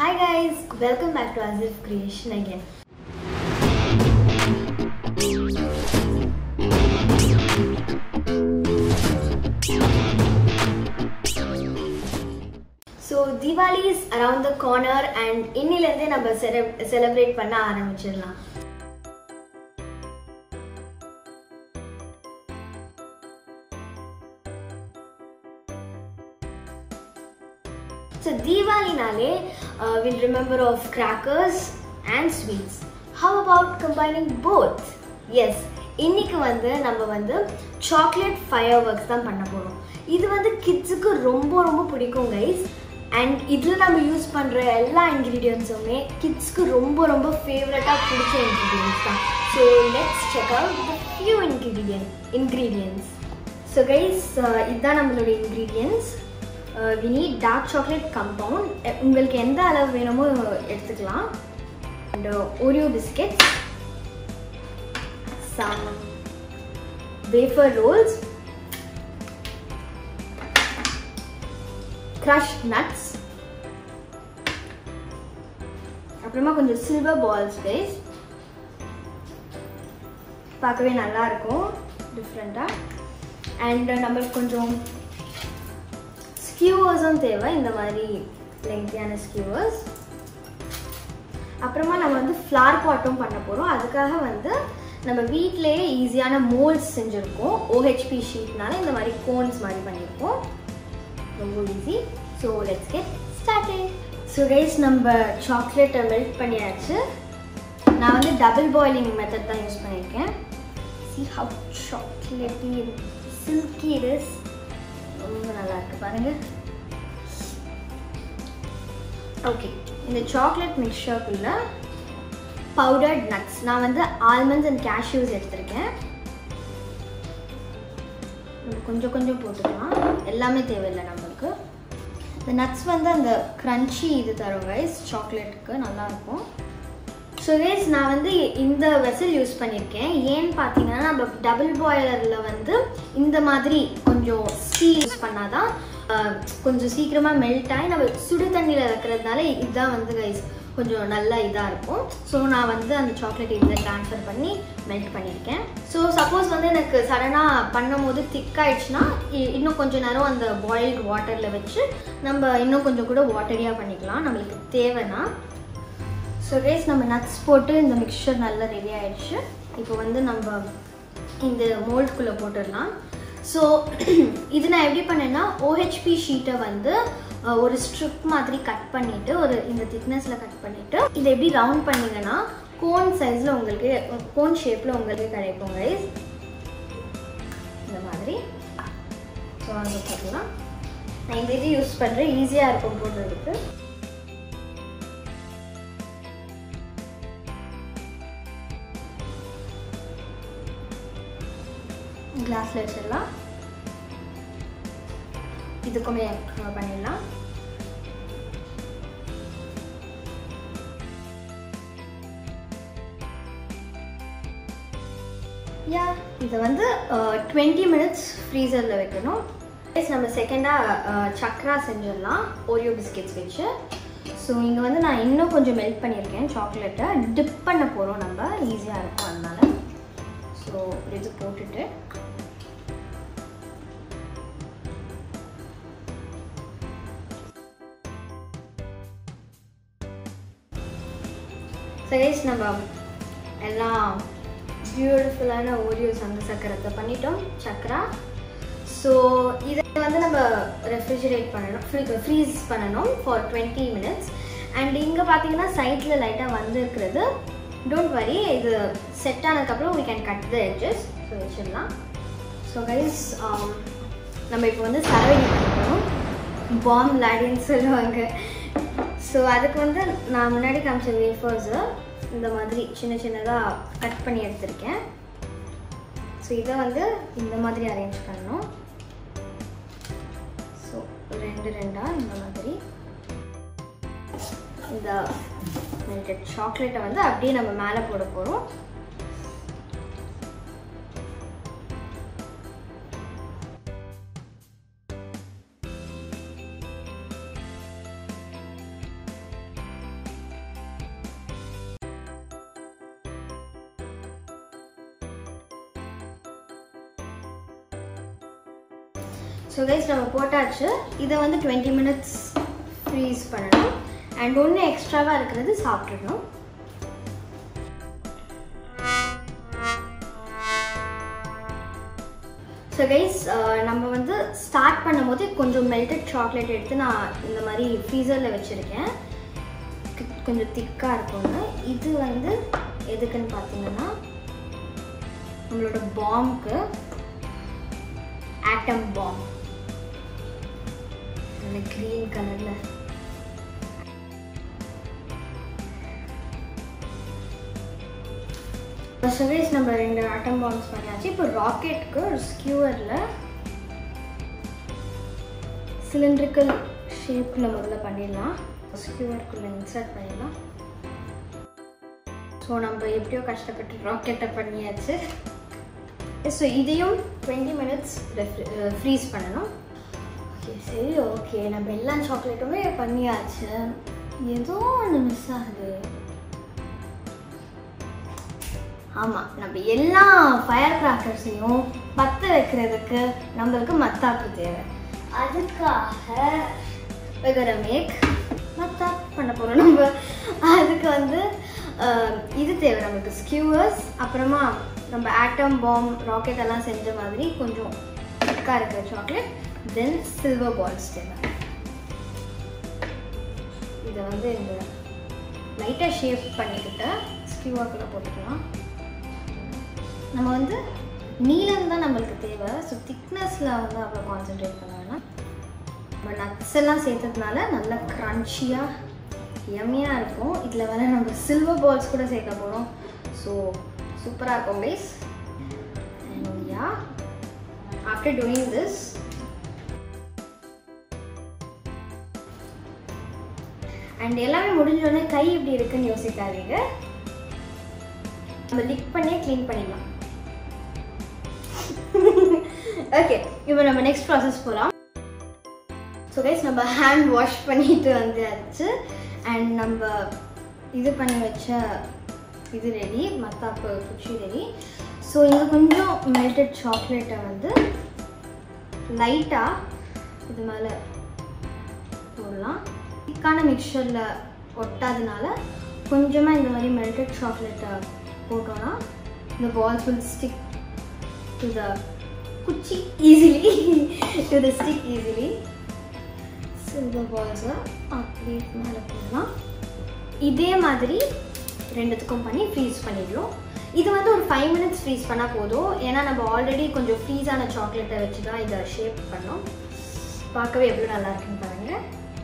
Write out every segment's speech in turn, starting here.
Hi guys, welcome back to Azif Creation again. So Deepavali is around the corner and இன்னிலேருந்தே நம்ம celebrate பண்ண ஆரம்பிச்சிடலாம் so தீபாவளினாலே will remember of crackers and sweets how about combining both as இன்னைக்கு வந்து நம்ம வந்து சாக்லேட் ஃபயர் ஒர்க்ஸ் தான் பண்ண போகிறோம் இது வந்து கிட்ஸுக்கு ரொம்ப ரொம்ப பிடிக்கும் கைஸ் அண்ட் இதில் நம்ம யூஸ் பண்ணுற எல்லா இன்க்ரீடியன்ஸுமே கிட்ஸ்க்கு ரொம்ப ரொம்ப ஃபேவரட்டாக பிடிச்ச இன்க்ரீடியன்ஸ் தான் so let's check out the few ingredient ingredients so guys இதுதான் நம்மளோட ingredients we need dark chocolate compound உங்களுக்கு எந்த அளவு வேணுமோ எடுத்துக்கலாம் and Oreo biscuit some wafer rolls crush nuts அப்புறமா கொஞ்சம் சில்வர் பால்ஸ் கைஸ் பார்க்கவே நல்லா இருக்கும் டிஃப்ரெண்ட்டாக அண்ட் நம்மளுக்கு கொஞ்சம் ஸ்கியூவர்ஸும் தேவை இந்த மாதிரி லெங்க்தியான ஸ்கியூவர்ஸ் அப்புறமா நம்ம வந்து ஃப்ளார் பாட்டும் பண்ண போகிறோம் அதுக்காக வந்து நம்ம வீட்டிலேயே ஈஸியான மோல்ஸ் செஞ்சுருக்கோம் ஓஹெச்பி ஷீட்னால இந்த மாதிரி கோன்ஸ் மாதிரி பண்ணியிருக்கோம் ரொம்ப easy so let's get started so guys நம்ம சாக்லேட்டை மெல்ட் பண்ணியாச்சு நான் வந்து டபுள் பாயிலிங் மெத்தட் தான் யூஸ் பண்ணியிருக்கேன் see how chocolatey silky it is ரொம்ப நல்லா இருக்கு பாருங்க ஓகே இந்த சாக்லேட் மிக்சருக்குள்ள பவுடர்ட் நட்ஸ் நான் வந்து ஆல்மண்ட்ஸ் அண்ட் கேஷ்யூஸ் எடுத்திருக்கேன் கொஞ்சம் கொஞ்சம் போட்டுக்கலாம் எல்லாமே தேவையில்லை நம்மளுக்கு இந்த நட்ஸ் வந்து அந்த க்ரன்ச்சி இது தரும் கைஸ் சாக்லேட்டுக்கு நல்லாயிருக்கும் ஸோ கைஸ் நான் வந்து இந்த வெசல் யூஸ் பண்ணியிருக்கேன் ஏன்னு பார்த்தீங்கன்னா நம்ம டபுள் பாய்லரில் வந்து இந்த மாதிரி கொஞ்சம் ஸ்டீ யூஸ் பண்ணாதான் கொஞ்சம் சீக்கிரமாக மெல்ட் ஆகி நம்ம சுடு தண்ணியில் வைக்கிறதுனால இதுதான் வந்து கைஸ் கொஞ்சம் நல்லா இதாக இருக்கும் ஸோ நான் வந்து அந்த சாக்லேட் இதில் ட்ரான்ஸ்ஃபர் பண்ணி மெல்ட் பண்ணியிருக்கேன் ஸோ சப்போஸ் வந்து எனக்கு சடனாக பண்ணும் போது திக் ஆயிடுச்சுன்னா இன்னும் கொஞ்சம் நேரம் அந்த பாயில்டு வாட்டரில் வச்சு நம்ம இன்னும் கொஞ்சம் கூட வாட்டரியாக பண்ணிக்கலாம் நம்மளுக்கு தேவைன்னா ஸோ கைஸ் நம்ம நட்ஸ் போட்டு இந்த மிக்சர் நல்லா ரெடி ஆயிடுச்சு இப்போ வந்து நம்ம இந்த மோல்டுக்குள்ளே போட்டுடலாம் ஸோ இது நான் எப்படி பண்ணேன்னா ஓஹெச்பி ஷீட்டை வந்து ஒரு ஸ்ட்ரிப் மாதிரி கட் பண்ணிவிட்டு ஒரு இந்த திக்னஸில் கட் பண்ணிவிட்டு இதை எப்படி ரவுண்ட் பண்ணிங்கன்னா கோன் சைஸில் உங்களுக்கு கோன் ஷேப்பில் உங்களுக்கு கிடைக்கும் கைஸ் இந்த மாதிரி ஸோ அங்கே போடலாம் நான் இந்த இது யூஸ் பண்ணுறேன் ஈஸியாக இருக்கும் போடுறதுக்கு கிளாஸில் வச்சிடலாம் இதுக்குமே பண்ணிடலாம் யா இதை வந்து டுவெண்ட்டி மினிட்ஸ் ஃப்ரீசரில் வைக்கணும் நம்ம செகண்டாக சக்ரா செஞ்சிடலாம் ஓரியோ பிஸ்கெட்ஸ் வச்சு ஸோ இங்கே வந்து நான் இன்னும் கொஞ்சம் மெல்ட் பண்ணியிருக்கேன் சாக்லேட்டை டிப் பண்ண போகிறோம் நம்ம ஈஸியாக இருக்கும் அதனால ஸோ இது போட்டுட்டு சகைஸ் நம்ம எல்லாம் பியூட்டிஃபுல்லான ஓரியோ சங்கு சக்கரத்தை பண்ணிட்டோம் சக்கரா ஸோ இதை வந்து நம்ம ரெஃப்ரிஜரேட் பண்ணணும் ஃப்ரீஸ் பண்ணணும் ஃபார் டுவெண்ட்டி மினிட்ஸ் அண்ட் இங்கே பார்த்தீங்கன்னா சைடில் லைட்டாக வந்துருக்கிறது டோன்ட் வரி இது செட் ஆனதுக்கப்புறம் we can cut the edges so வச்சிடலாம் ஸோ கைஸ் நம்ம இப்போ வந்து சரவடி பண்ணிக்கணும் பாம் லாடின்னு சொல்லுவாங்க ஸோ அதுக்கு வந்து நான் முன்னாடி காமிச்ச வேஃபர்ஸை இந்த மாதிரி சின்ன சின்னதாக கட் பண்ணி எடுத்திருக்கேன் ஸோ இதை வந்து இந்த மாதிரி அரேஞ்ச் பண்ணணும் ஸோ ரெண்டு ரெண்டாக இந்த மாதிரி இந்த மெல்டட் சாக்லேட்டை வந்து அப்படியே நம்ம மேலே போட போகிறோம் ஸோ கைஸ் நம்ம போட்டாச்சு இதை வந்து டுவெண்ட்டி மினிட்ஸ் ஃப்ரீஸ் பண்ணணும் அண்ட் ஒன்று எக்ஸ்ட்ராவாக இருக்கிறது சாப்பிட்டுடணும் ஸோ கைஸ் நம்ம வந்து ஸ்டார்ட் பண்ணும்போது கொஞ்சம் மெல்டட் சாக்லேட் எடுத்து நான் இந்த மாதிரி ஃப்ரீசரில் வச்சுருக்கேன் தி- கொஞ்சம் திக்காக இருக்குங்க இது வந்து எதுக்குன்னு பார்த்தீங்கன்னா நம்மளோட பாம்க்கு ஆட்டம் பாம் அந்த க்ரீன் கலரில் சர்வேஸ் நம்ம ரெண்டு ஆட்டம் பாம்ஸ் பண்ணியாச்சு இப்போ ராக்கெட்டுக்கு ஒரு ஸ்கியூவரில் சிலிண்ட்ரிக்கல் ஷேப்பில் முதல்ல பண்ணிடலாம் ஸ்கியூவருக்குள்ளே இன்சர்ட் பண்ணிடலாம் ஸோ நம்ம எப்படியோ கஷ்டப்பட்டு ராக்கெட்டை பண்ணியாச்சு ஸோ இதையும் டுவெண்ட்டி மினிட்ஸ் ஃப்ரீஸ் பண்ணணும் ஓகே சரி ஓகே நம்ம எல்லா சாக்லேட்டுமே பண்ணியாச்சு ஏதோ ஒன்று மிஸ் ஆகுது ஆமாம் நம்ம எல்லா ஃபயர் கிராக்கர்ஸையும் பற்ற வைக்கிறதுக்கு நம்மளுக்கு மத்தாப்பு தேவை அதுக்காக வெகர மேக் மத்தாப் பண்ண போகிறோம் நம்ம அதுக்கு வந்து அஹ், இது தேவை நமக்கு ஸ்கியூவர்ஸ் அப்புறமா நம்ம ஆட்டம் பாம் ராக்கெட் எல்லாம் செஞ்ச மாதிரி கொஞ்சம் திக்காக இருக்கிற சாக்லேட் தென் சில்வர் பால்ஸ் தேவை இதை வந்து இந்த லைட்டாக ஷேப் பண்ணிக்கிட்டு ஸ்கியூவாக்குள்ளே போட்டுக்கலாம் நம்ம வந்து நீளம் தான் நம்மளுக்கு தேவை ஸோ திக்னஸில் வந்து அவ்வளோ கான்சென்ட்ரேட் பண்ண வேணாம் நம்ம நட்ஸ் எல்லாம் சேர்த்ததுனால நல்லா க்ரன்ச்சியாக எம்மியாக இருக்கும் இதில் வேற நம்ம சில்வர் பால்ஸ் கூட சேர்க்க போகிறோம் ஸோ சூப்பராக இருக்கும் guys and yeah after doing this and எல்லாமே முடிஞ்சோடனே கை இப்படி இருக்குன்னு யோசிக்காதீங்க நம்ம லிக் பண்ணி க்ளீன் பண்ணிடலாம் ஓகே இப்போ நம்ம நெக்ஸ்ட் ப்ராசஸ் போகலாம் ஸோ கைஸ் நம்ம ஹேண்ட் வாஷ் பண்ணிட்டு வந்தாச்சு அண்ட் நம்ம இது பண்ணி வச்ச இது ரெடி மத்தாப்பு குச்சி ரெடி ஸோ இங்கே கொஞ்சம் மெல்டட் சாக்லேட்டை வந்து லைட்டாக இது மேலே போடலாம் திக்கான மிக்சரில் ஒட்டாதனால கொஞ்சமாக இந்த மாதிரி மெல்டட் சாக்லேட்டை போட்டோன்னா இந்த balls will stick to the குச்சி easily to the stick easily silver பால்ஸை அப்படியே மேலே போடலாம் இதே மாதிரி ரெண்டுத்துக்கும் பண்ணி ஃப்ரீஸ் பண்ணிடுறோம் இது வந்து ஒரு ஃபைவ் மினிட்ஸ் ஃப்ரீஸ் பண்ணால் போதும் ஏன்னா நம்ம ஆல்ரெடி கொஞ்சம் ஃப்ரீஸான சாக்லேட்டை வச்சு தான் இதை ஷேப் பண்ணோம் பார்க்கவே எவ்வளோ நல்லா இருக்குன்னு பாருங்கள்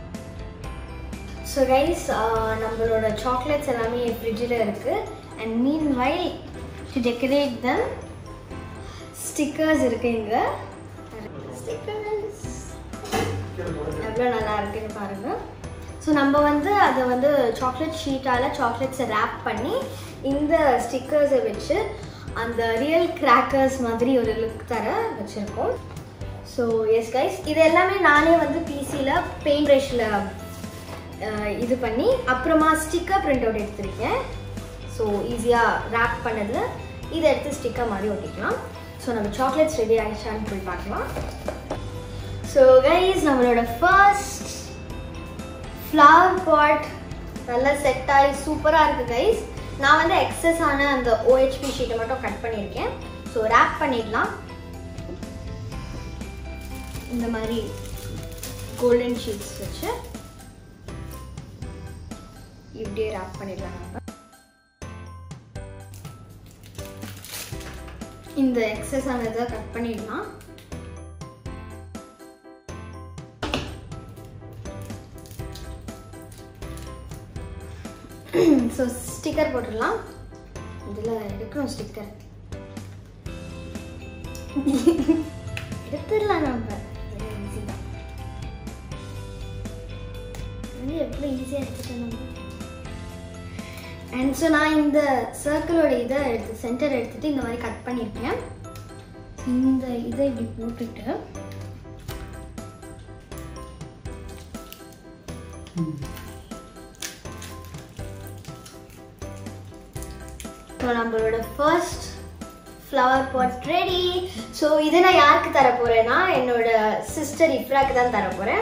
ஸோ கைஸ் நம்மளோட சாக்லேட்ஸ் எல்லாமே ஃப்ரிட்ஜில் இருக்குது and meanwhile to decorate the stickers இருக்கு இங்கே ஸ்டிக்கர்ஸ் எவ்வளோ நல்லா இருக்குன்னு பாருங்க ஸோ நம்ம வந்து அதை வந்து சாக்லேட் ஷீட்டால் சாக்லேட்ஸை ரேப் பண்ணி இந்த ஸ்டிக்கர்ஸை வச்சு அந்த ரியல் கிராக்கர்ஸ் மாதிரி ஒரு லுக் தர வச்சுருக்கோம் ஸோ எஸ் கைஸ் இது எல்லாமே நானே வந்து பிசியில் பெயிண்ட் ப்ரஷில் இது பண்ணி அப்புறமா ஸ்டிக்கர் பிரிண்ட் அவுட் எடுத்திருக்கேன் ஸோ ஈஸியாக ரேப் பண்ணது இதை எடுத்து ஸ்டிக்கர் மாதிரி ஒட்டிக்கலாம் ஸோ நம்ம சாக்லேட்ஸ் ரெடி ஆகிடுச்சான்னு போய் பார்க்கலாம் ஸோ கைஸ் நம்மளோட ஃபர்ஸ்ட் ஃப்ளவர் பாட் நல்லா செட் ஆகி சூப்பராக இருக்குது கைஸ் நான் வந்து எக்ஸஸ் ஆன அந்த ஓஹெச்பி ஷீட்டை மட்டும் கட் பண்ணியிருக்கேன் ஸோ ரேப் பண்ணிடலாம் இந்த மாதிரி கோல்டன் ஷீட்ஸ் வச்சு இப்படியே ரேப் பண்ணிடலாம் நம்ம இந்த எக்ஸஸ் ஆனதை கட் பண்ணிடலாம் ஸோ ஸ்டிக்கர் போட்டுடலாம் இதில் எடுக்கணும் ஸ்டிக்கர் எடுத்துடலாம் நம்ம ஈஸி தான் வந்து எவ்வளோ ஈஸியாக எடுத்துட்டோம் நம்ம அண்ட் ஸோ நான் இந்த சர்க்கிளோட இதை எடுத்து சென்டர் எடுத்துட்டு இந்த மாதிரி கட் பண்ணியிருக்கேன் இந்த இதை இப்படி போட்டுட்டு ஸோ நம்மளோட first flower pot ready so இதை நான் யாருக்கு தர போறேன்னா என்னோட சிஸ்டர் இப்ராக்கு தான் தர போறேன்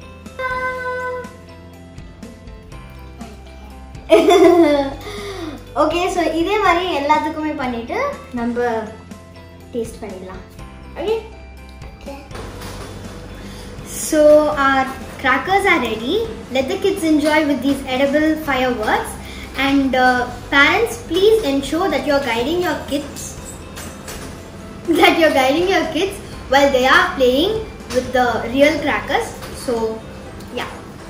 ஓகே ஸோ இதே மாதிரி எல்லாத்துக்குமே பண்ணிட்டு நம்ம டேஸ்ட் பண்ணிடலாம் okay So our crackers are ready. Let the kids enjoy with these edible fireworks. And uh, parents, please ensure that you're guiding your kids, that you're guiding your kids while they are playing with the real crackers. So, yeah.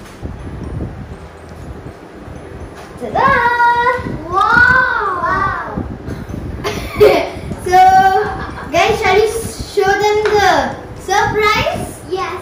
Ta-da! Wow! so, guys, shall we show them the surprise? Yes.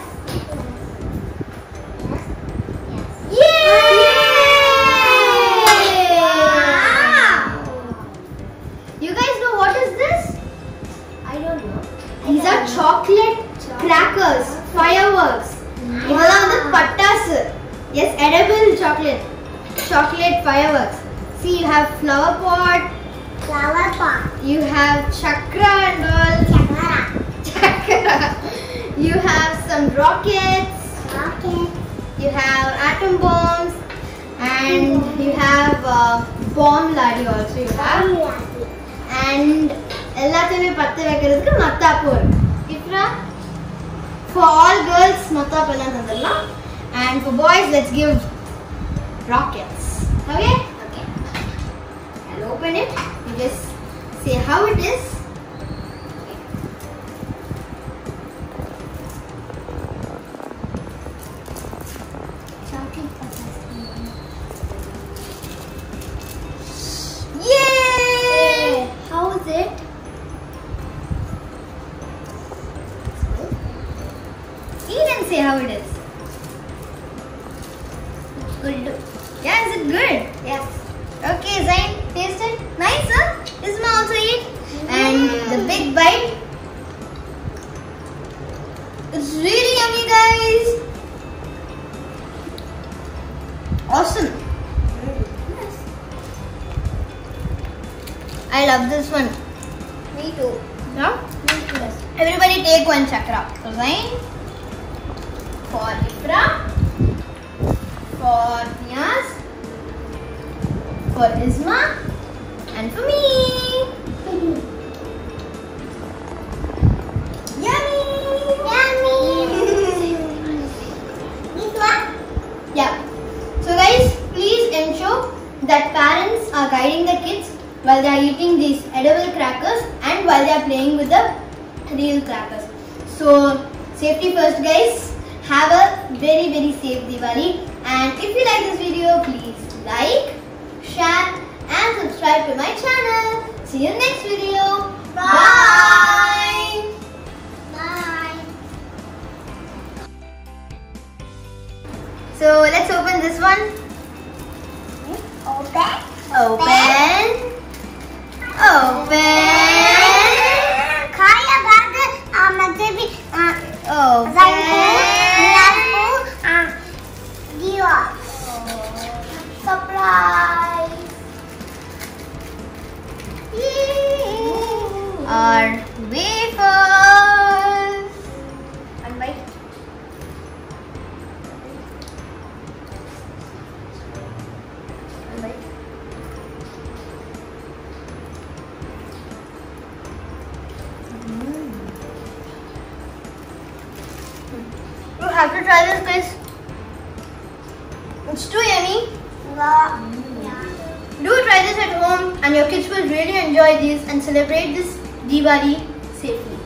Yay! Wow. You guys know what is this? I don't know. These are chocolate crackers, fireworks. இதெல்லாம் வந்து பட்டாசு as edible chocolate chocolate fireworks see you have flower pot Flower pot. you have chakra and all Chakra. chakra you have some rockets Okay. you have atom bombs and you have uh, bomb ladi also you have and எல்லாத்தையுமே பத்த வைக்கிறதுக்கு மத்தாப்பு இருக்கு இப்ரா for all girls மத்தாப்பு எல்லாம் தந்துடலாம் and for boys let's give rockets okay okay I'll open it you just say how it is Yay! How is it? You can say how it is. Good. Yeah, is it good? Yes. Okay, Zain, taste it. Nice, huh? Isma also eat. And the big bite. It's really yummy, guys. Awesome. Yes. I love this one. Me too. Yeah? Me too. Yes. Everybody take one chakra. So Zain, for Ifra, for Niaz, for Isma, and for me. Yummy! Yummy. This one? Yeah. So guys, please ensure that parents are guiding the kids while they are eating these edible crackers and while they are playing with the real crackers. So safety first guys. Have a very very safe Diwali and if you like this video please like, share and subscribe to my channel. See you in next video. Bye. Bye. So let's open this one. Open. Open. Open. Kaya baga ah magsabi ah Open. ah diwa. Surprise. Our wafers. One bite. One bite. You have to try this, guys. It's too yummy. Yeah. Do try this at home, and your kids will really enjoy these and celebrate this Diwali safely.